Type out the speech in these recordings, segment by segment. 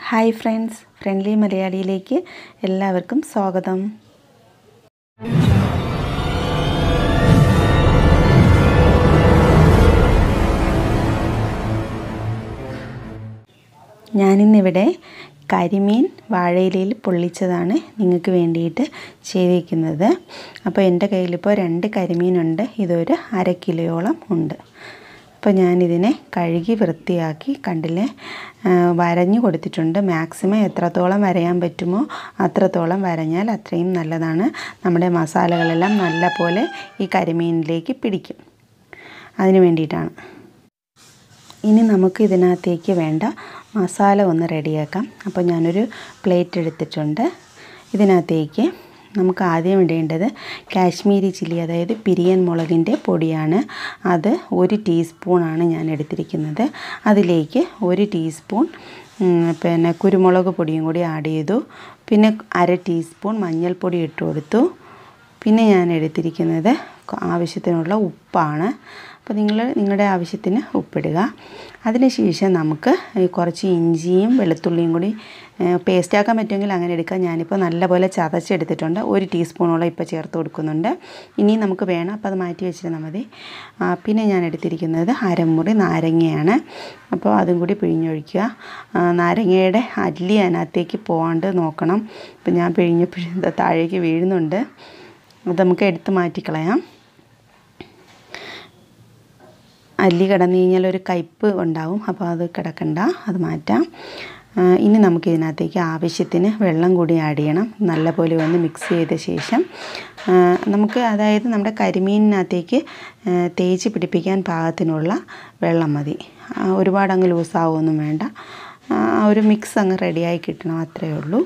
Hi friends friendly മലയാളിയിലേക്ക് എല്ലാവർക്കും സ്വാഗതം ഞാനിന്നിവിടെ കരിമീൻ വാഴയിലയിൽ പൊള്ളിച്ചതാണ് നിങ്ങൾക്ക് വേണ്ടിയിട്ട് ചെയ്തിരിക്കുന്നത് അപ്പോൾ എൻ്റെ കയ്യിലിപ്പോൾ രണ്ട് കരിമീനുണ്ട് ഇതൊരു അര കിലോയോളം ഉണ്ട് അപ്പോൾ ഞാനിതിനെ കഴുകി വൃത്തിയാക്കി കണ്ടില്ലേ വരഞ്ഞു കൊടുത്തിട്ടുണ്ട് മാക്സിമം എത്രത്തോളം വരയാൻ പറ്റുമോ അത്രത്തോളം വരഞ്ഞാൽ അത്രയും നല്ലതാണ് നമ്മുടെ മസാലകളെല്ലാം നല്ല പോലെ ഈ കരിമീനിലേക്ക് പിടിക്കും അതിന് വേണ്ടിയിട്ടാണ് ഇനി നമുക്ക് ഇതിനകത്തേക്ക് വേണ്ട മസാല ഒന്ന് റെഡിയാക്കാം അപ്പോൾ ഞാനൊരു പ്ലേറ്റ് എടുത്തിട്ടുണ്ട് ഇതിനകത്തേക്ക് നമുക്ക് ആദ്യം ഇടേണ്ടത് കാശ്മീരി ചില്ലി അതായത് പിരിയൻ മുളകിൻ്റെ പൊടിയാണ് അത് ഒരു ടീസ്പൂണാണ് ഞാൻ എടുത്തിരിക്കുന്നത് അതിലേക്ക് ഒരു ടീസ്പൂൺ പിന്നെ കുരുമുളക് പൊടിയും കൂടി ആഡ് ചെയ്തു പിന്നെ അര ടീസ്പൂൺ മഞ്ഞൾപ്പൊടി ഇട്ട് കൊടുത്തു പിന്നെ ഞാൻ എടുത്തിരിക്കുന്നത് ആവശ്യത്തിനുള്ള ഉപ്പാണ് അപ്പോൾ നിങ്ങൾ നിങ്ങളുടെ ആവശ്യത്തിന് ഉപ്പിടുക അതിനുശേഷം നമുക്ക് കുറച്ച് ഇഞ്ചിയും വെളുത്തുള്ളിയും കൂടി പേസ്റ്റാക്കാൻ പറ്റുമെങ്കിൽ അങ്ങനെ എടുക്കാം ഞാനിപ്പോൾ നല്ലപോലെ ചതച്ചെടുത്തിട്ടുണ്ട് ഒരു ടീസ്പൂണോളം ഇപ്പോൾ ചേർത്ത് കൊടുക്കുന്നുണ്ട് ഇനി നമുക്ക് വേണം അപ്പോൾ അത് മാറ്റി വെച്ചിരുന്നാൽ മതി പിന്നെ ഞാൻ എടുത്തിരിക്കുന്നത് അരമുറി നാരങ്ങയാണ് അപ്പോൾ അതും കൂടി പിഴിഞ്ഞൊഴിക്കുക നാരങ്ങയുടെ അല്ലി അതിനകത്തേക്ക് പോകാണ്ട് നോക്കണം ഇപ്പം ഞാൻ പിഴിഞ്ഞപ്പോഴും താഴേക്ക് വീഴുന്നുണ്ട് അത് നമുക്ക് എടുത്ത് മാറ്റിക്കളയാം അല്ലി കിടന്നു കഴിഞ്ഞാൽ ഒരു കയ്പ്പ് ഉണ്ടാവും അപ്പോൾ അത് കിടക്കണ്ട അത് മാറ്റാം ഇനി നമുക്ക് ഇതിനകത്തേക്ക് ആവശ്യത്തിന് വെള്ളം കൂടി ആഡ് ചെയ്യണം നല്ലപോലെ ഒന്ന് മിക്സ് ചെയ്ത ശേഷം നമുക്ക് അതായത് നമ്മുടെ കരിമീനിനകത്തേക്ക് തേച്ച് പിടിപ്പിക്കാൻ പാകത്തിനുള്ള വെള്ളം മതി ഒരുപാട് അങ്ങ് ലൂസാവുമൊന്നും വേണ്ട ഒരു മിക്സ് അങ്ങ് റെഡിയായി കിട്ടണം അത്രയേ ഉള്ളൂ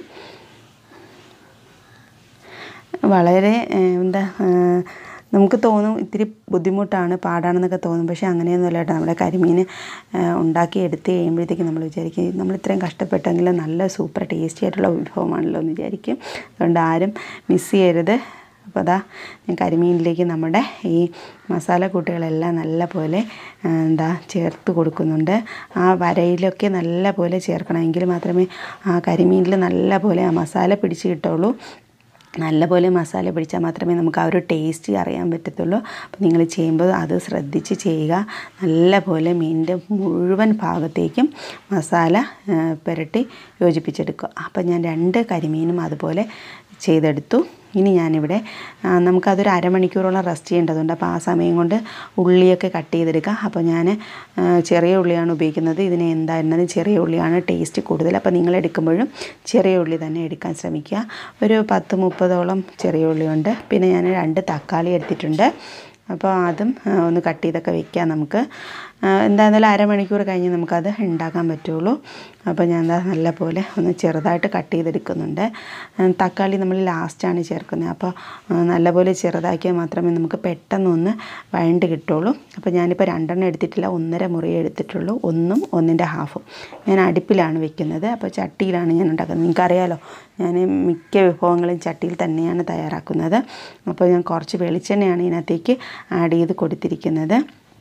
വളരെ എന്താ നമുക്ക് തോന്നും ഇത്തിരി ബുദ്ധിമുട്ടാണ് പാടാണെന്നൊക്കെ തോന്നും പക്ഷേ അങ്ങനെയൊന്നുമല്ല കേട്ടോ നമ്മുടെ കരിമീൻ ഉണ്ടാക്കി എടുത്ത് കഴിയുമ്പോഴത്തേക്കും നമ്മൾ വിചാരിക്കും നമ്മൾ ഇത്രയും കഷ്ടപ്പെട്ടെങ്കിൽ നല്ല സൂപ്പർ ടേസ്റ്റി ആയിട്ടുള്ള വിഭവമാണല്ലോ എന്ന് വിചാരിക്കും അതുകൊണ്ട് ആരും മിസ് ചെയ്യരുത് അപ്പോൾ അതാ ഞാൻ കരിമീനിലേക്ക് നമ്മുടെ ഈ മസാല കൂട്ടുകളെല്ലാം നല്ല പോലെ എന്താ ചേർത്ത് കൊടുക്കുന്നുണ്ട് ആ വരയിലൊക്കെ നല്ല പോലെ ചേർക്കണം എങ്കിൽ മാത്രമേ ആ കരിമീനിൽ നല്ല പോലെ ആ മസാല പിടിച്ച് കിട്ടുള്ളൂ നല്ലപോലെ മസാല പിടിച്ചാൽ മാത്രമേ നമുക്ക് ആ ഒരു ടേസ്റ്റ് അറിയാൻ പറ്റത്തുള്ളൂ അപ്പോൾ നിങ്ങൾ ചെയ്യുമ്പോൾ അത് ശ്രദ്ധിച്ച് ചെയ്യുക നല്ലപോലെ മീനിൻ്റെ മുഴുവൻ ഭാഗത്തേക്കും മസാല പുരട്ടി യോജിപ്പിച്ചെടുക്കുക അപ്പോൾ ഞാൻ രണ്ട് കരിമീനും അതുപോലെ ചെയ്തെടുത്തു ഇനി ഞാനിവിടെ നമുക്കതൊരു അരമണിക്കൂറോളം റെസ്റ്റ് ചെയ്യേണ്ടതുണ്ട് അപ്പോൾ ആ സമയം കൊണ്ട് ഉള്ളിയൊക്കെ കട്ട് ചെയ്തെടുക്കുക അപ്പോൾ ഞാൻ ചെറിയ ഉള്ളിയാണ് ഉപയോഗിക്കുന്നത് ഇതിന് എന്തായിരുന്നാലും ചെറിയ ഉള്ളിയാണ് ടേസ്റ്റ് കൂടുതൽ അപ്പോൾ നിങ്ങൾ എടുക്കുമ്പോഴും ചെറിയ ഉള്ളി തന്നെ എടുക്കാൻ ശ്രമിക്കുക ഒരു പത്ത് മുപ്പതോളം ചെറിയ ഉള്ളിയുണ്ട് പിന്നെ ഞാൻ രണ്ട് തക്കാളി എടുത്തിട്ടുണ്ട് അപ്പോൾ അതും ഒന്ന് കട്ട് ചെയ്തൊക്കെ വെക്കാം നമുക്ക് എന്തായിരുന്നാലും അരമണിക്കൂർ കഴിഞ്ഞ് നമുക്കത് ഉണ്ടാക്കാൻ പറ്റുള്ളൂ അപ്പോൾ ഞാൻ എന്താ നല്ല പോലെ ഒന്ന് ചെറുതായിട്ട് കട്ട് ചെയ്തെടുക്കുന്നുണ്ട് തക്കാളി നമ്മൾ ലാസ്റ്റാണ് ചേർക്കുന്നത് അപ്പോൾ നല്ലപോലെ ചെറുതാക്കിയാൽ മാത്രമേ നമുക്ക് പെട്ടെന്നൊന്ന് വഴണ്ട് കിട്ടുള്ളൂ അപ്പോൾ ഞാനിപ്പോൾ രണ്ടെണ്ണം എടുത്തിട്ടില്ല ഒന്നര മുറി എടുത്തിട്ടുള്ളൂ ഒന്നും ഒന്നിൻ്റെ ഹാഫും ഞാൻ അടുപ്പിലാണ് വെക്കുന്നത് അപ്പോൾ ചട്ടിയിലാണ് ഞാൻ ഉണ്ടാക്കുന്നത് നിങ്ങൾക്കറിയാലോ ഞാൻ മിക്ക വിഭവങ്ങളും ചട്ടിയിൽ തന്നെയാണ് തയ്യാറാക്കുന്നത് അപ്പോൾ ഞാൻ കുറച്ച് വെളിച്ചെണ്ണയാണ് ഇതിനകത്തേക്ക് ആഡ് ചെയ്ത് കൊടുത്തിരിക്കുന്നത്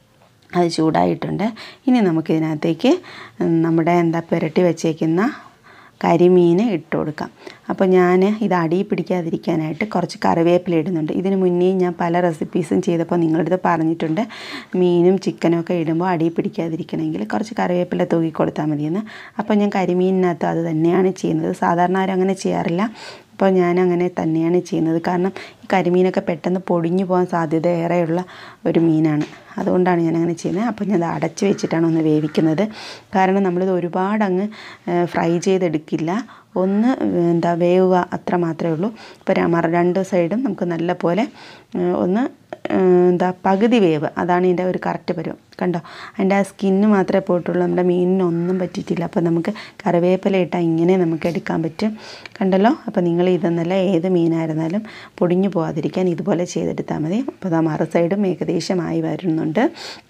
അത് ചൂടായിട്ടുണ്ട് ഇനി നമുക്കിതിനകത്തേക്ക് നമ്മുടെ എന്താ പുരട്ടി വെച്ചേക്കുന്ന കരിമീൻ ഇട്ട് കൊടുക്കാം അപ്പോൾ ഞാൻ ഇത് അടിയിൽ പിടിക്കാതിരിക്കാനായിട്ട് കുറച്ച് കറിവേപ്പില ഇടുന്നുണ്ട് ഇതിന് മുന്നേ ഞാൻ പല റെസിപ്പീസും ചെയ്തപ്പോൾ നിങ്ങളുടെ അടുത്ത് പറഞ്ഞിട്ടുണ്ട് മീനും ചിക്കനും ഒക്കെ ഇടുമ്പോൾ അടിയിൽ പിടിക്കാതിരിക്കണമെങ്കിൽ കുറച്ച് കറിവേപ്പില തൂക്കി കൊടുത്താൽ മതിയെന്ന് അപ്പോൾ ഞാൻ കരിമീനിനകത്ത് അത് തന്നെയാണ് ചെയ്യുന്നത് സാധാരണ ആരും അങ്ങനെ ചെയ്യാറില്ല അപ്പോൾ ഞാൻ അങ്ങനെ തന്നെയാണ് ചെയ്യുന്നത് കാരണം ഈ കരിമീനൊക്കെ പെട്ടെന്ന് പൊടിഞ്ഞു പോകാൻ സാധ്യത ഏറെയുള്ള ഒരു മീനാണ് അതുകൊണ്ടാണ് ഞാൻ അങ്ങനെ ചെയ്യുന്നത് അപ്പോൾ ഞാൻ അത് അടച്ച് വെച്ചിട്ടാണ് ഒന്ന് വേവിക്കുന്നത് കാരണം നമ്മളിത് ഒരുപാട് അങ്ങ് ഫ്രൈ ചെയ്തെടുക്കില്ല ഒന്ന് എന്താ വേവുക അത്ര മാത്രമേ ഉള്ളൂ ഇപ്പോൾ രണ്ട് സൈഡും നമുക്ക് നല്ല പോലെ ഒന്ന് എന്താ പകുതി വേവ് അതാണ് ഇതിൻ്റെ ഒരു കറക്റ്റ് പരുവം കണ്ടോ അതിൻ്റെ ആ സ്കിന്ന് മാത്രമേ പോയിട്ടുള്ളൂ നമ്മുടെ മീനിനൊന്നും പറ്റിയിട്ടില്ല അപ്പോൾ നമുക്ക് കറിവേപ്പില ഇട്ടാൽ ഇങ്ങനെ നമുക്ക് എടുക്കാൻ പറ്റും കണ്ടല്ലോ അപ്പോൾ നിങ്ങൾ ഇതെന്നല്ല ഏത് മീനായിരുന്നാലും പൊടിഞ്ഞു പോകാതിരിക്കാൻ ഇതുപോലെ ചെയ്തെടുത്താൽ മതി അപ്പോൾ ആ മറു സൈഡും ഏകദേശമായി വരുന്നുണ്ട്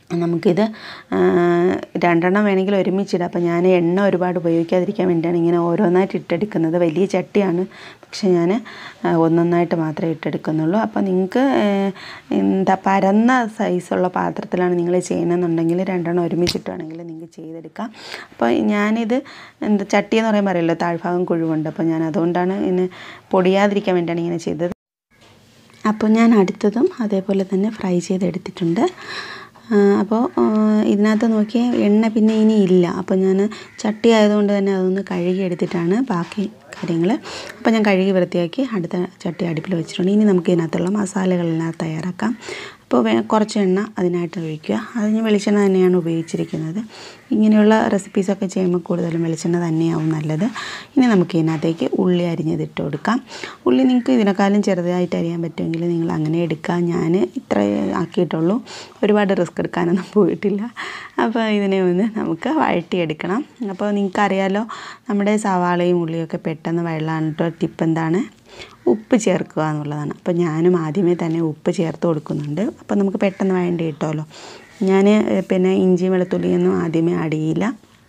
നമുക്കിത് ആ, രണ്ടെണ്ണം വേണമെങ്കിൽ ഒരുമിച്ചിടാം അപ്പോൾ ഞാൻ എണ്ണ ഒരുപാട് ഉപയോഗിക്കാതിരിക്കാൻ വേണ്ടിയാണ് ഇങ്ങനെ ഓരോന്നായിട്ട് ഇട്ടെടുക്കുന്നത് വലിയ ചട്ടിയാണ് പക്ഷെ ഞാൻ ആ, ഒന്നൊന്നായിട്ട് മാത്രമേ ഇട്ടെടുക്കുന്നുള്ളൂ അപ്പോൾ നിങ്ങൾക്ക് എന്താ പരന്ന സൈസുള്ള പാത്രത്തിലാണ് നിങ്ങൾ ചെയ്യുന്നതെന്നുണ്ടെങ്കിൽ രണ്ടെണ്ണം ഒരുമിച്ചിട്ടാണെങ്കിൽ നിങ്ങൾക്ക് ചെയ്തെടുക്കാം അപ്പോൾ ഞാനിത് എന്താ ചട്ടി എന്ന് പറയുമ്പോൾ അറിയാലോ താഴ്ഭാഗം കുഴിവുണ്ട് അപ്പോൾ ഞാൻ അതുകൊണ്ടാണ് ഇതിന് പൊടിയാതിരിക്കാൻ വേണ്ടിയാണ് ഇങ്ങനെ ചെയ്തത് അപ്പോൾ ഞാൻ അടുത്തതും അതേപോലെ തന്നെ ഫ്രൈ ചെയ്തെടുത്തിട്ടുണ്ട് ആ, അപ്പോൾ ആ, ഇതിനകത്ത് നോക്കിയാൽ എണ്ണ പിന്നെ ഇനി ഇല്ല അപ്പോൾ ഞാൻ ചട്ടി ആയതുകൊണ്ട് തന്നെ അതൊന്ന് കഴുകി എടുത്തിട്ടാണ് ബാക്കി കാര്യങ്ങൾ അപ്പോൾ ഞാൻ കഴുകി വൃത്തിയാക്കി അടുത്ത ചട്ടി അടുപ്പിൽ വെച്ചിട്ടുണ്ട് ഇനി നമുക്ക് ഇതിനകത്തുള്ള മസാലകളെല്ലാം തയ്യാറാക്കാം അപ്പോൾ വേ കുറച്ച് എണ്ണ അതിനായിട്ട് ഒഴിക്കുക അത് ഞാൻ വെളിച്ചെണ്ണ തന്നെയാണ് ഉപയോഗിച്ചിരിക്കുന്നത് ഇങ്ങനെയുള്ള റെസിപ്പീസൊക്കെ ചെയ്യുമ്പോൾ കൂടുതലും വെളിച്ചെണ്ണ തന്നെയാവും നല്ലത് ഇനി നമുക്ക് ഇതിനകത്തേക്ക് ഉള്ളി അരിഞ്ഞതിട്ട് കൊടുക്കാം ഉള്ളി നിങ്ങൾക്ക് ഇതിനേക്കാളും ചെറുതായിട്ട് അരിയാൻ പറ്റുമെങ്കിൽ നിങ്ങൾ അങ്ങനെ എടുക്കുക ഞാൻ ഇത്ര ആക്കിയിട്ടുള്ളൂ ഒരുപാട് റിസ്ക് എടുക്കാനൊന്നും പോയിട്ടില്ല അപ്പോൾ ഇതിനെ ഒന്ന് നമുക്ക് വഴട്ടിയെടുക്കണം അപ്പോൾ നിങ്ങൾക്കറിയാലോ നമ്മുടെ സവാളയും ഉള്ളിയൊക്കെ പെട്ടെന്ന് വഴലാൻ ടിപ്പ് എന്താണ് ഉപ്പ് ചേർക്കുക എന്നുള്ളതാണ് അപ്പോൾ ഞാനും ആദ്യമേ തന്നെ ഉപ്പ് ചേർത്ത് കൊടുക്കുന്നുണ്ട് അപ്പോൾ നമുക്ക് പെട്ടെന്ന് വേണ്ടി കിട്ടുമല്ലോ ഞാൻ പിന്നെ ഇഞ്ചി വെളുത്തുള്ളിയൊന്നും ആദ്യമേ ആഡ് ചെയ്യില്ല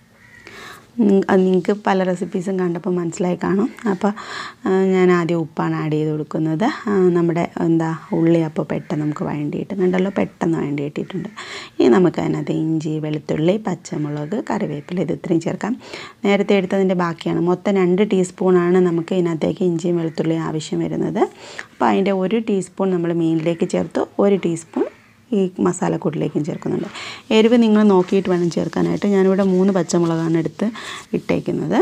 ഉം, അത് നിങ്ങൾക്ക് പല റെസിപ്പീസും കണ്ടപ്പോൾ മനസ്സിലായി കാണും അപ്പോൾ ആ, ഞാൻ ആദ്യം ഉപ്പാണ് ആഡ് ചെയ്ത് കൊടുക്കുന്നത് ആ, നമ്മുടെ എന്താ ഉള്ളി അപ്പോൾ പെട്ടെന്ന് നമുക്ക് വഴണ്ടിയിട്ട് കണ്ടല്ലോ പെട്ടെന്ന് വഴണ്ടിയിട്ടിട്ടുണ്ട് ഇനി നമുക്ക് അതിനകത്ത് ഇഞ്ചി വെളുത്തുള്ളി പച്ചമുളക് കറിവേപ്പില ഇത് ഇത്രയും ചേർക്കാം നേരത്തെ എടുത്തതിൻ്റെ ബാക്കിയാണ് മൊത്തം രണ്ട് ടീസ്പൂണാണ് നമുക്ക് ഇതിനകത്തേക്ക് ഇഞ്ചിയും വെളുത്തുള്ളി ആവശ്യം വരുന്നത് അപ്പോൾ അതിൻ്റെ ഒരു ടീസ്പൂൺ നമ്മൾ മീനിലേക്ക് ചേർത്ത് ഒരു ടീസ്പൂൺ ഈ മസാലക്കൂട്ടിലേക്കും ചേർക്കുന്നുണ്ട് എരിവ് നിങ്ങൾ നോക്കിയിട്ട് വേണം ചേർക്കാനായിട്ട് ഞാനിവിടെ മൂന്ന് പച്ചമുളകാണ് എടുത്ത് ഇട്ടേക്കുന്നത്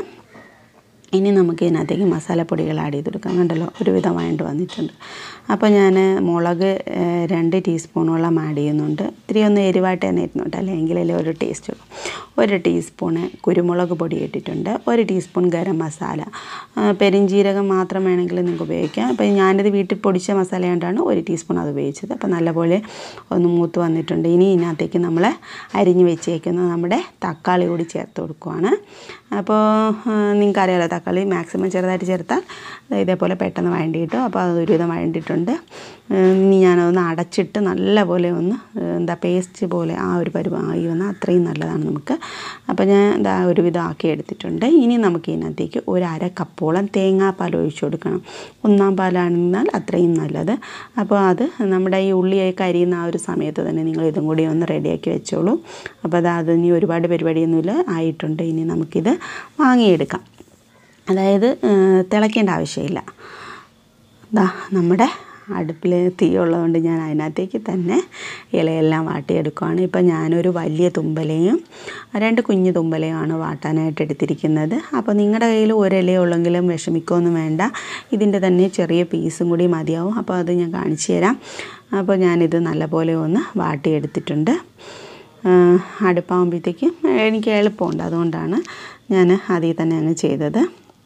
ഇനി നമുക്ക് ഇതിനകത്തേക്ക് മസാലപ്പൊടികൾ ആഡ് ചെയ്ത് കൊടുക്കാം കണ്ടല്ലോ ഒരുവിധം വഴണ്ട് വന്നിട്ടുണ്ട് അപ്പോൾ ഞാൻ മുളക് ഏഹ്, രണ്ട് ടീസ്പൂണോളം ആഡ് ചെയ്യുന്നുണ്ട് ഇത്തിരി ഒന്ന് എരിവായിട്ട് തന്നെ ഇരുന്നുണ്ട് അല്ലെങ്കിൽ അതിൽ ഒരു ടേസ്റ്റ് ഉള്ളൂ ഒരു ടീസ്പൂണ് കുരുമുളക് പൊടി ഇട്ടിട്ടുണ്ട് ഒരു ടീസ്പൂൺ ഗരം മസാല ആ, പെരിഞ്ജീരകം മാത്രം വേണമെങ്കിൽ നിങ്ങൾക്ക് ഉപയോഗിക്കാം അപ്പോൾ ഞാനിത് വീട്ടിൽ പൊടിച്ച മസാല കൊണ്ടാണ് ഒരു ടീസ്പൂൺ അത് ഉപയോഗിച്ചത് അപ്പോൾ നല്ലപോലെ ഒന്ന് മൂത്ത് വന്നിട്ടുണ്ട് ഇനി ഇതിനകത്തേക്ക് നമ്മൾ അരിഞ്ഞ് വെച്ചേക്കുന്ന നമ്മുടെ തക്കാളി കൂടി ചേർത്ത് കൊടുക്കുവാണ് അപ്പോൾ നിങ്ങൾക്കറിയാലോ തക്കാളി മാക്സിമം ചെറുതായിട്ട് ചേർത്താൽ ദേ ഇതേപോലെ പെട്ടെന്ന് വഴണ്ടി കിട്ടും അപ്പോൾ അത് ഒരുവിധം വഴണ്ടിയിട്ടുണ്ട് ഏഹ് ഇനി ഞാനതൊന്ന് അടച്ചിട്ട് നല്ലപോലെ ഒന്ന് ഏഹ് എന്താ പേസ്റ്റ് പോലെ ആ ഒരു പരുവമായി വന്നാൽ അത്രയും നല്ലതാണ് നമുക്ക് അപ്പോൾ ഞാൻ എന്താ ഒരുവിധം ആക്കി എടുത്തിട്ടുണ്ട് ഇനി നമുക്ക് ഇതിനകത്തേക്ക് ഒരു അര കപ്പോളം തേങ്ങാപ്പാൽ ഒഴിച്ചു കൊടുക്കണം ഒന്നാം പാലാണെന്നാൽ അത്രയും നല്ലത് അപ്പോൾ അത് നമ്മുടെ ഈ ഉള്ളിയൊക്കെ അരിയുന്ന ആ ഒരു സമയത്ത് തന്നെ നിങ്ങൾ ഇതും കൂടി ഒന്ന് റെഡിയാക്കി വെച്ചോളൂ അപ്പോൾ അത് അത് ഇനി ഒരുപാട് പരിപാടിയൊന്നുമില്ല ആയിട്ടുണ്ട് ഇനി നമുക്കിത് വാങ്ങിയെടുക്കാം അതായത് ഏഹ് തിളയ്ക്കേണ്ട ആവശ്യമില്ല ദാ നമ്മുടെ അടുപ്പിൽ തീ ഉള്ളതുകൊണ്ട് ഞാൻ അതിനകത്തേക്ക് തന്നെ ഇലയെല്ലാം വാട്ടിയെടുക്കുകയാണ് ഇപ്പം ഞാനൊരു വലിയ തുമ്പലയും രണ്ട് കുഞ്ഞു തുമ്പലയുമാണ് വാട്ടാനായിട്ട് എടുത്തിരിക്കുന്നത് അപ്പോൾ നിങ്ങളുടെ കയ്യിൽ ഒരിലയേ ഉള്ളെങ്കിലും വിഷമിക്കൊന്നും വേണ്ട ഇതിൻ്റെ തന്നെ ചെറിയ പീസും കൂടി മതിയാവും അപ്പോൾ അത് ഞാൻ കാണിച്ചു തരാം അപ്പോൾ ഞാനിത് നല്ലപോലെ ഒന്ന് വാട്ടിയെടുത്തിട്ടുണ്ട് അടുപ്പാകുമ്പോഴത്തേക്കും എനിക്ക് എളുപ്പമുണ്ട് അതുകൊണ്ടാണ് ഞാൻ അതിൽ തന്നെ അങ്ങ് ചെയ്തത്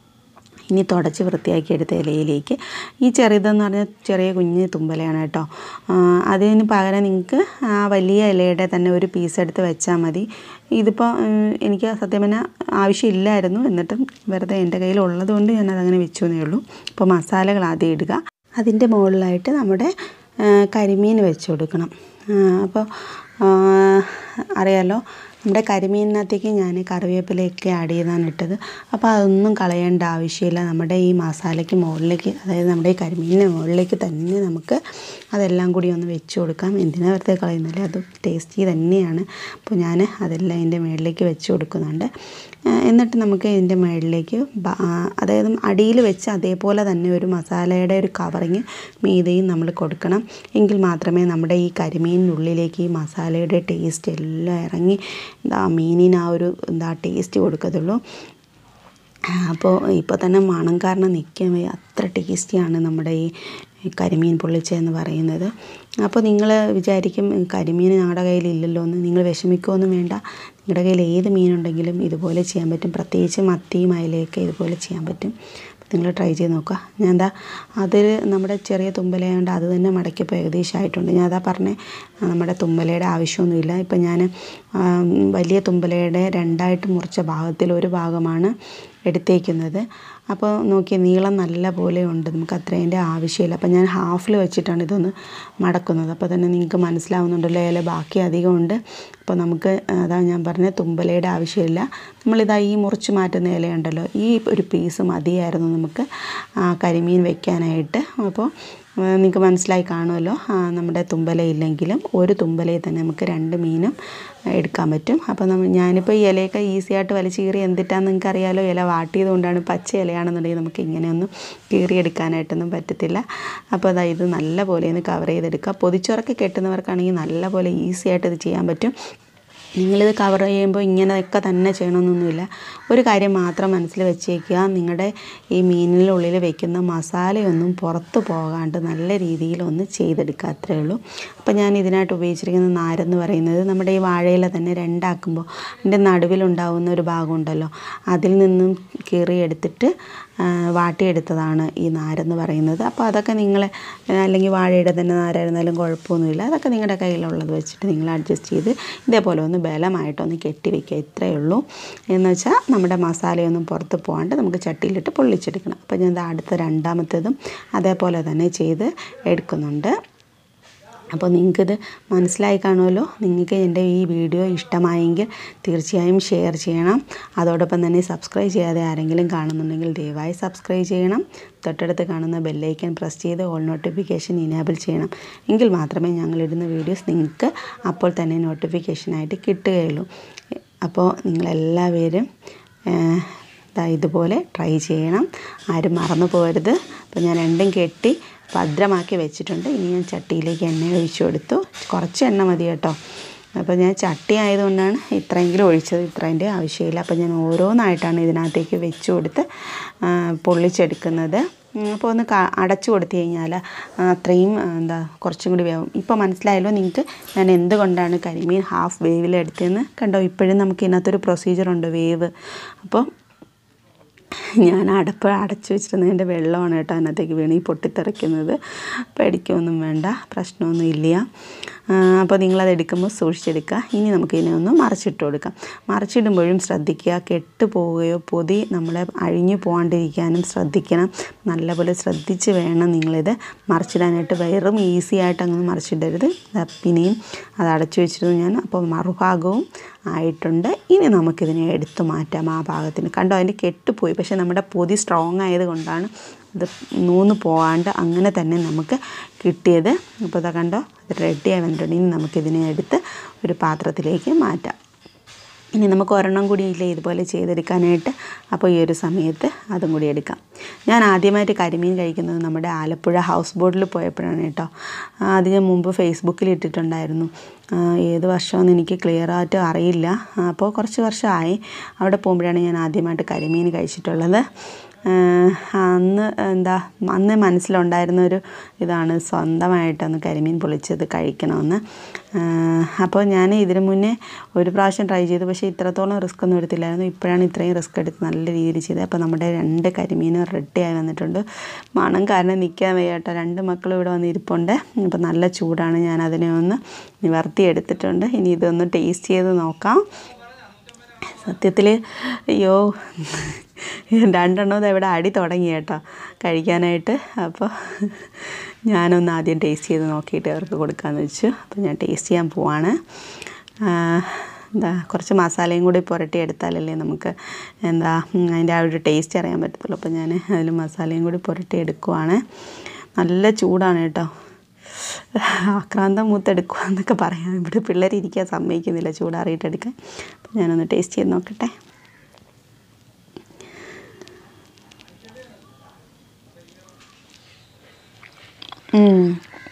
ഇനി തുടച്ച് വൃത്തിയാക്കി എടുത്ത ഇലയിലേക്ക് ഈ ചെറിയതെന്ന് പറഞ്ഞാൽ ചെറിയ കുഞ്ഞ് തുമ്പലയാണ് കേട്ടോ ആ, അതിന് പകരം നിങ്ങൾക്ക് ആ വലിയ ഇലയുടെ തന്നെ ഒരു പീസ് എടുത്ത് വെച്ചാൽ മതി ഇതിപ്പോൾ ഉം, എനിക്ക് സത്യം പറഞ്ഞാൽ ആവശ്യമില്ലായിരുന്നു എന്നിട്ടും വെറുതെ എൻ്റെ കയ്യിൽ ഉള്ളത് കൊണ്ട് ഞാനതങ്ങനെ വെച്ചു എന്നേ ഉള്ളൂ അപ്പോൾ മസാലകൾ ആദ്യം ഇടുക അതിൻ്റെ മുകളിലായിട്ട് നമ്മുടെ ആ, കരിമീൻ വെച്ച് കൊടുക്കണം ആ, അപ്പോൾ ആ, അറിയാലോ നമ്മുടെ കരിമീനിനകത്തേക്ക് ഞാൻ കറിവേപ്പിലയൊക്കെ ആഡ് ചെയ്താണ് ഇട്ടത് അപ്പോൾ അതൊന്നും കളയേണ്ട ആവശ്യമില്ല നമ്മുടെ ഈ മസാലയ്ക്ക് മുകളിലേക്ക് അതായത് നമ്മുടെ ഈ കരിമീനിന് മുകളിലേക്ക് തന്നെ നമുക്ക് അതെല്ലാം കൂടി ഒന്ന് വെച്ച് കൊടുക്കാം എന്തിനാ വെറുതെ കളയുന്നില്ല അത് ടേസ്റ്റി തന്നെയാണ് അപ്പോൾ ഞാൻ അതെല്ലാം ഇതിൻ്റെ മുകളിലേക്ക് വെച്ച് കൊടുക്കുന്നുണ്ട് ആ, എന്നിട്ട് നമുക്ക് ഇതിൻ്റെ മുകളിലേക്ക് ബ- ആ, അതായത് അടിയിൽ വെച്ച് അതേപോലെ തന്നെ ഒരു മസാലയുടെ ഒരു കവറിങ് മീതെയും നമ്മൾ കൊടുക്കണം എങ്കിൽ മാത്രമേ നമ്മുടെ ഈ കരിമീനിൻ്റെ ഉള്ളിലേക്ക് ഈ മസാലയുടെ ടേസ്റ്റ് എല്ലാം ഇറങ്ങി എന്താ മീനിന് ആ ഒരു എന്താ ടേസ്റ്റ് കൊടുക്കത്തുള്ളൂ ആ, അപ്പോൾ ഇപ്പോൾ തന്നെ മണം കാരണം നിൽക്കാൻ വയ്യ അത്ര ടേസ്റ്റിയാണ് നമ്മുടെ ഈ കരിമീൻ പൊള്ളിച്ച എന്ന് പറയുന്നത് അപ്പോൾ നിങ്ങൾ വിചാരിക്കും കരിമീൻ ഞങ്ങളുടെ കയ്യിൽ ഇല്ലല്ലോ എന്ന് നിങ്ങൾ വിഷമിക്കുകയൊന്നും വേണ്ട നിങ്ങളുടെ കയ്യിൽ ഏത് മീനുണ്ടെങ്കിലും ഇതുപോലെ ചെയ്യാൻ പറ്റും പ്രത്യേകിച്ച് മത്തിയും അയലയൊക്കെ ഇതുപോലെ ചെയ്യാൻ പറ്റും നിങ്ങൾ ട്രൈ ചെയ്ത് നോക്കുക ഞാൻ എന്താ അതിൽ നമ്മുടെ ചെറിയ തുമ്പലയായതുകൊണ്ട് അത് തന്നെ മടക്കിയപ്പോൾ ഏകദേശം ആയിട്ടുണ്ട് ഞാൻ അതാ പറഞ്ഞേ ആ, നമ്മുടെ തുമ്പലയുടെ ആവശ്യമൊന്നുമില്ല ഇപ്പം ഞാൻ വലിയ തുമ്പലയുടെ രണ്ടായിട്ട് മുറിച്ച ഭാഗത്തിൽ ഒരു ഭാഗമാണ് എടുത്തേക്കുന്നത് അപ്പോൾ നോക്കി നീളം നല്ല പോലെ ഉണ്ട് നമുക്ക് അത്രേൻ്റെ ആവശ്യമില്ല അപ്പോൾ ഞാൻ ഹാഫിൽ വെച്ചിട്ടാണ് ഇതൊന്ന് മടക്കുന്നത് അപ്പോൾ തന്നെ നിങ്ങൾക്ക് മനസ്സിലാവുന്നുണ്ടല്ലോ ഇല ബാക്കി അധികമുണ്ട് അപ്പോൾ നമുക്ക് അതാണ് ഞാൻ പറഞ്ഞത് തുമ്പലയുടെ ആവശ്യമില്ല നമ്മളിതാ ഈ മുറിച്ച് മാറ്റുന്ന ഇലയുണ്ടല്ലോ ഈ ഒരു പീസ് മതിയായിരുന്നു നമുക്ക് ആ, കരിമീൻ വെക്കാനായിട്ട് അപ്പോൾ നിങ്ങൾക്ക് മനസ്സിലായി കാണുമല്ലോ ആ, നമ്മുടെ തുമ്പല ഇല്ലെങ്കിലും ഒരു തുമ്പലയിൽ തന്നെ നമുക്ക് രണ്ട് മീനും എടുക്കാൻ പറ്റും അപ്പോൾ നമ്മൾ ഞാനിപ്പോൾ ഈ ഇലയൊക്കെ ഈസി ആയിട്ട് വലിച്ച് കീറി എന്തിട്ടാന്ന് നിങ്ങൾക്ക് അറിയാലോ ഇല വാട്ടിയത് കൊണ്ടാണ് പച്ച ഇലയാണെന്നുണ്ടെങ്കിൽ നമുക്ക് ഇങ്ങനെയൊന്നും കീറിയെടുക്കാനായിട്ടൊന്നും പറ്റത്തില്ല അപ്പോൾ അതാ ഇത് നല്ല പോലെ ഒന്ന് കവർ ചെയ്തെടുക്കുക പൊതിച്ചോറൊക്കെ കെട്ടുന്നവർക്കാണെങ്കിൽ നല്ല പോലെ ഈസി ആയിട്ട് ഇത് ചെയ്യാൻ പറ്റും നിങ്ങളിത് കവർ ചെയ്യുമ്പോൾ ഇങ്ങനെയൊക്കെ തന്നെ ചെയ്യണമെന്നൊന്നുമില്ല ഒരു കാര്യം മാത്രം മനസ്സിൽ വെച്ചേക്കുക നിങ്ങളുടെ ഈ മീനിനുള്ളിൽ വെക്കുന്ന മസാലയൊന്നും പുറത്ത് പോകാണ്ട് നല്ല രീതിയിൽ ഒന്ന് ചെയ്തെടുക്കുക അത്രേ ഉള്ളൂ അപ്പോൾ ഞാൻ ഇതിനായിട്ട് ഉപയോഗിച്ചിരിക്കുന്ന നാരെന്ന് പറയുന്നത് നമ്മുടെ ഈ വാഴയില തന്നെ രണ്ടാക്കുമ്പോൾ അതിൻ്റെ നടുവിലുണ്ടാവുന്ന ഒരു ഭാഗമുണ്ടല്ലോ അതിൽ നിന്നും കീറിയെടുത്തിട്ട് ആ, വാട്ടിയെടുത്തതാണ് ഈ നാരെന്ന് പറയുന്നത് അപ്പോൾ അതൊക്കെ നിങ്ങൾ അല്ലെങ്കിൽ വാഴയുടെ തന്നെ നാരായിരുന്നാലും കുഴപ്പമൊന്നുമില്ല അതൊക്കെ നിങ്ങളുടെ കയ്യിലുള്ളത് വെച്ചിട്ട് നിങ്ങൾ അഡ്ജസ്റ്റ് ചെയ്ത് ഇതേപോലെ ഒന്ന് ബലമായിട്ടൊന്ന് കെട്ടി വെക്കുക ഇത്രയേ ഉള്ളൂ എന്ന് വെച്ചാൽ നമ്മുടെ മസാലയൊന്നും പുറത്ത് പോകാണ്ട് നമുക്ക് ചട്ടിയിലിട്ട് പൊള്ളിച്ചെടുക്കണം അപ്പോൾ ഞാൻ ദാ അടുത്ത രണ്ടാമത്തേതും അതേപോലെ തന്നെ ചെയ്ത് എടുക്കുന്നുണ്ട് അപ്പോൾ നിങ്ങൾക്കിത് മനസ്സിലായി കാണുമല്ലോ നിങ്ങൾക്ക് എൻ്റെ ഈ വീഡിയോ ഇഷ്ടമായെങ്കിൽ തീർച്ചയായും ഷെയർ ചെയ്യണം അതോടൊപ്പം തന്നെ സബ്സ്ക്രൈബ് ചെയ്യാതെ ആരെങ്കിലും കാണുന്നുണ്ടെങ്കിൽ ദയവായി സബ്സ്ക്രൈബ് ചെയ്യണം തൊട്ടടുത്ത് കാണുന്ന ബെല്ലൈക്കൻ പ്രസ് ചെയ്ത് ഓൾ നോട്ടിഫിക്കേഷൻ ഇനേബിൾ ചെയ്യണം എങ്കിൽ മാത്രമേ ഞങ്ങളിടുന്ന വീഡിയോസ് നിങ്ങൾക്ക് അപ്പോൾ തന്നെ നോട്ടിഫിക്കേഷനായിട്ട് കിട്ടുകയുള്ളൂ അപ്പോൾ നിങ്ങളെല്ലാവരും ഏഹ്, ദാ ഇതുപോലെ ട്രൈ ചെയ്യണം ആരും മറന്നു പോകരുത് അപ്പോൾ ഞാൻ രണ്ടും കെട്ടി ഭദ്രമാക്കി വെച്ചിട്ടുണ്ട് ഇനി ഞാൻ ചട്ടിയിലേക്ക് എണ്ണ ഒഴിച്ചു കൊടുത്തു കുറച്ച് എണ്ണ മതി കേട്ടോ അപ്പോൾ ഞാൻ ചട്ടി ആയതുകൊണ്ടാണ് ഇത്രയെങ്കിലും ഒഴിച്ചത് ഇത്രേൻ്റെ ആവശ്യമില്ല അപ്പോൾ ഞാൻ ഓരോന്നായിട്ടാണ് ഇതിനകത്തേക്ക് വെച്ച് കൊടുത്ത് ആ, പൊള്ളിച്ചെടുക്കുന്നത് ഉം, അപ്പോൾ ഒന്ന് ക അടച്ചു കൊടുത്തു കഴിഞ്ഞാൽ അത്രയും ആ, എന്താ കുറച്ചും കൂടി വേവും ഇപ്പോൾ മനസ്സിലായല്ലോ നിങ്ങൾക്ക് ഞാൻ എന്തുകൊണ്ടാണ് കരിമീൻ ഹാഫ് വേവിൽ എടുത്തതെന്ന് കണ്ടോ ഇപ്പോഴും നമുക്ക് ഇതിനകത്തൊരു പ്രൊസീജിയറുണ്ട് വേവ് അപ്പോൾ ഞാൻ അടപ്പ് അടച്ചു വെച്ചിരുന്നതിൻ്റെ വെള്ളമാണ് കേട്ടോ അതിനകത്തേക്ക് വീണ് ഈ പൊട്ടിത്തെറിക്കുന്നത് പേടിക്കൊന്നും വേണ്ട പ്രശ്നമൊന്നും ഇല്ല ആ, അപ്പോൾ നിങ്ങളത് എടുക്കുമ്പോൾ സൂക്ഷിച്ചെടുക്കുക ഇനി നമുക്ക് ഇതിനെ ഒന്ന് മറിച്ചിട്ട് കൊടുക്കാം മറിച്ചിടുമ്പോഴും ശ്രദ്ധിക്കുക കെട്ട് പോവുകയോ പൊതി നമ്മളെ അഴിഞ്ഞു പോകാണ്ടിരിക്കാനും ശ്രദ്ധിക്കണം നല്ലപോലെ ശ്രദ്ധിച്ച് വേണം നിങ്ങളിത് മറിച്ചിടാനായിട്ട് വെറും ഈസി ആയിട്ട് അങ്ങനെ മറിച്ചിടരുത് ദാ പിന്നെയും അത് അടച്ചു വെച്ചിരുന്നു ഞാൻ അപ്പോൾ മറുഭാഗവും ആയിട്ടുണ്ട് ഇനി നമുക്കിതിനെ എടുത്തു മാറ്റാം ആ ഭാഗത്തിന് കണ്ടോ അതിൻ്റെ കെട്ടുപോയി പക്ഷേ നമ്മുടെ പൊതി സ്ട്രോങ് ആയത് കൊണ്ടാണ് ഇത് നൂന്ന് പോകാണ്ട് അങ്ങനെ തന്നെ നമുക്ക് കിട്ടിയത് അപ്പോൾ ഇതാ കണ്ടോ ഇത് റെഡി ആയി വന്നിട്ടുണ്ട് ഇനി നമുക്കിതിനെ എടുത്ത് ഒരു പാത്രത്തിലേക്ക് മാറ്റാം ഇനി നമുക്ക് ഒരെണ്ണം കൂടി ഇല്ലേ ഇതുപോലെ ചെയ്തെടുക്കാനായിട്ട് അപ്പോൾ ഈ ഒരു സമയത്ത് അതും കൂടി എടുക്കാം ഞാൻ ആദ്യമായിട്ട് കരിമീൻ കഴിക്കുന്നത് നമ്മുടെ ആലപ്പുഴ ഹൗസ് ബോട്ടിൽ പോയപ്പോഴാണ് കേട്ടോ ആ, അത് ഞാൻ മുമ്പ് ഫേസ്ബുക്കിൽ ഇട്ടിട്ടുണ്ടായിരുന്നു ആ, ഏത് വർഷമെന്ന് എനിക്ക് ക്ലിയർ ആയിട്ട് അറിയില്ല ആ, അപ്പോൾ കുറച്ച് വർഷമായി അവിടെ പോകുമ്പോഴാണ് ഞാൻ ആദ്യമായിട്ട് കരിമീൻ കഴിച്ചിട്ടുള്ളത് ആഹ് അന്ന് എന്താ അന്ന് മനസ്സിലുണ്ടായിരുന്ന ഒരു ഇതാണ് സ്വന്തമായിട്ടൊന്ന് കരിമീൻ പൊളിച്ചത് കഴിക്കണമെന്ന് ആഹ് അപ്പോൾ ഞാൻ ഇതിന് മുന്നേ ഒരു പ്രാവശ്യം ട്രൈ ചെയ്തു പക്ഷേ ഇത്രത്തോളം റിസ്ക് ഒന്നും എടുത്തില്ലായിരുന്നു ഇപ്പോഴാണ് ഇത്രയും റിസ്ക് എടുത്ത് നല്ല രീതിയിൽ ചെയ്തത് അപ്പോൾ നമ്മുടെ രണ്ട് കരിമീനും റെഡിയായി വന്നിട്ടുണ്ട് മണം കാരണം നിൽക്കാൻ വയ്യ കേട്ടോ രണ്ട് മക്കളും ഇവിടെ വന്ന് ഇരിപ്പുണ്ട് അപ്പോൾ നല്ല ചൂടാണ് ഞാൻ അതിനെ ഒന്ന് നിവർത്തി എടുത്തിട്ടുണ്ട് ഇനി ഇതൊന്ന് ടേസ്റ്റ് ചെയ്ത് നോക്കാം സത്യത്തിൽ അയ്യോ രണ്ടെണ്ണം ദേ ഇവിടെ അടി തുടങ്ങി കേട്ടോ കഴിക്കാനായിട്ട് അപ്പോൾ ഞാനൊന്ന് ആദ്യം ടേസ്റ്റ് ചെയ്ത് നോക്കിയിട്ട് അവർക്ക് കൊടുക്കാമെന്ന് വെച്ചു അപ്പോൾ ഞാൻ ടേസ്റ്റ് ചെയ്യാൻ പോവാണ് ആ, എന്താ കുറച്ച് മസാലയും കൂടി പുരട്ടി എടുത്താലല്ലേ നമുക്ക് എന്താ ഉം, അതിൻ്റെ ആ ഒരു ടേസ്റ്റ് അറിയാൻ പറ്റത്തുള്ളൂ അപ്പോൾ ഞാൻ അതിൽ മസാലയും കൂടി പുരട്ടി എടുക്കുവാണ് നല്ല ചൂടാണ് കേട്ടോ ആക്രാന്തം മൂത്തെടുക്കുക എന്നൊക്കെ പറയാം ഇവിടെ പിള്ളേർ ഇരിക്കാൻ സമ്മതിക്കുന്നില്ല ചൂടാറിയിട്ട് എടുക്കാൻ അപ്പം ഞാനൊന്ന് ടേസ്റ്റ് ചെയ്ത് നോക്കട്ടെ ഉം.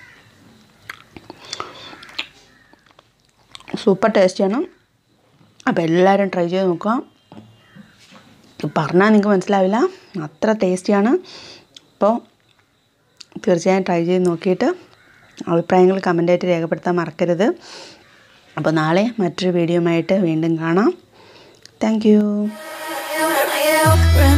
സൂപ്പർ ടേസ്റ്റിയാണ് അപ്പോൾ എല്ലാവരും ട്രൈ ചെയ്ത് നോക്കുക പറഞ്ഞാൽ നിങ്ങൾക്ക് മനസ്സിലാവില്ല അത്ര ടേസ്റ്റിയാണ് അപ്പോൾ തീർച്ചയായും ട്രൈ ചെയ്ത് നോക്കിയിട്ട് അഭിപ്രായങ്ങൾ കമൻ്റായിട്ട് രേഖപ്പെടുത്താൻ മറക്കരുത് അപ്പോൾ നാളെ മറ്റൊരു വീഡിയോയുമായിട്ട് വീണ്ടും കാണാം താങ്ക് യു You, you,